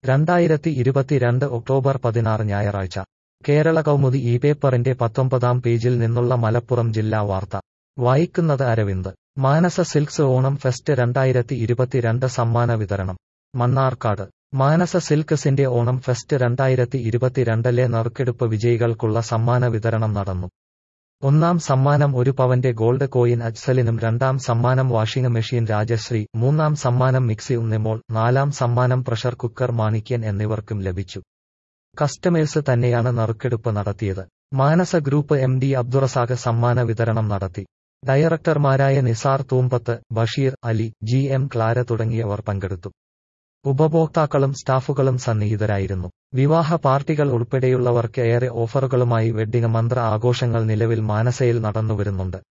രണ്ടായിരത്തി ഇരുപത്തിരണ്ട് ഒക്ടോബർ പതിനാറ് ഞായറാഴ്ച കേരള കൗമുദി ഈ പേപ്പറിന്റെ പത്തൊമ്പതാം പേജിൽ നിന്നുള്ള മലപ്പുറം ജില്ലാ വാർത്ത വായിക്കുന്നത് അരവിന്ദ് മാനസ സിൽക്സ് ഓണം ഫെസ്റ്റ് രണ്ടായിരത്തി ഇരുപത്തിരണ്ട് സമ്മാന വിതരണം മണ്ണാർക്കാട് മാനസ സിൽക്സിന്റെ ഓണം ഫെസ്റ്റ് രണ്ടായിരത്തി ഇരുപത്തിരണ്ടിലെ നറുക്കെടുപ്പ് വിജയികൾക്കുള്ള സമ്മാന വിതരണം നടന്നു ഒന്നാം സമ്മാനം ഒരു പവന്റെ ഗോൾഡ് കോയിൻ അജ്സലിനും രണ്ടാം സമ്മാനം വാഷിംഗ് മെഷീൻ രാജശ്രീ മൂന്നാം സമ്മാനം മിക്സി ഉണ്ണിമോൾ നാലാം സമ്മാനം പ്രഷർ കുക്കർ മാണിക്യൻ എന്നിവർക്കും ലഭിച്ചു കസ്റ്റമേഴ്സ് തന്നെയാണ് നറുക്കെടുപ്പ് നടത്തിയത് Manasa group M D Abdurazak സമ്മാന വിതരണം നടത്തി ഡയറക്ടർമാരായ Nisar Thoombath Basheer Ali G M Clara തുടങ്ങിയവർ പങ്കെടുത്തു ഉപഭോക്താക്കളും സ്റ്റാഫുകളും സന്നിഹിതരായിരുന്നു വിവാഹ പാർട്ടികൾ ഉൾപ്പെടെയുള്ളവർക്ക് ഏറെ ഓഫറുകളുമായി വെഡ്ഡിംഗ് മന്ത്ര ആഘോഷങ്ങൾ നിലവിൽ മാനസയിൽ നടന്നുവരുന്നുണ്ട്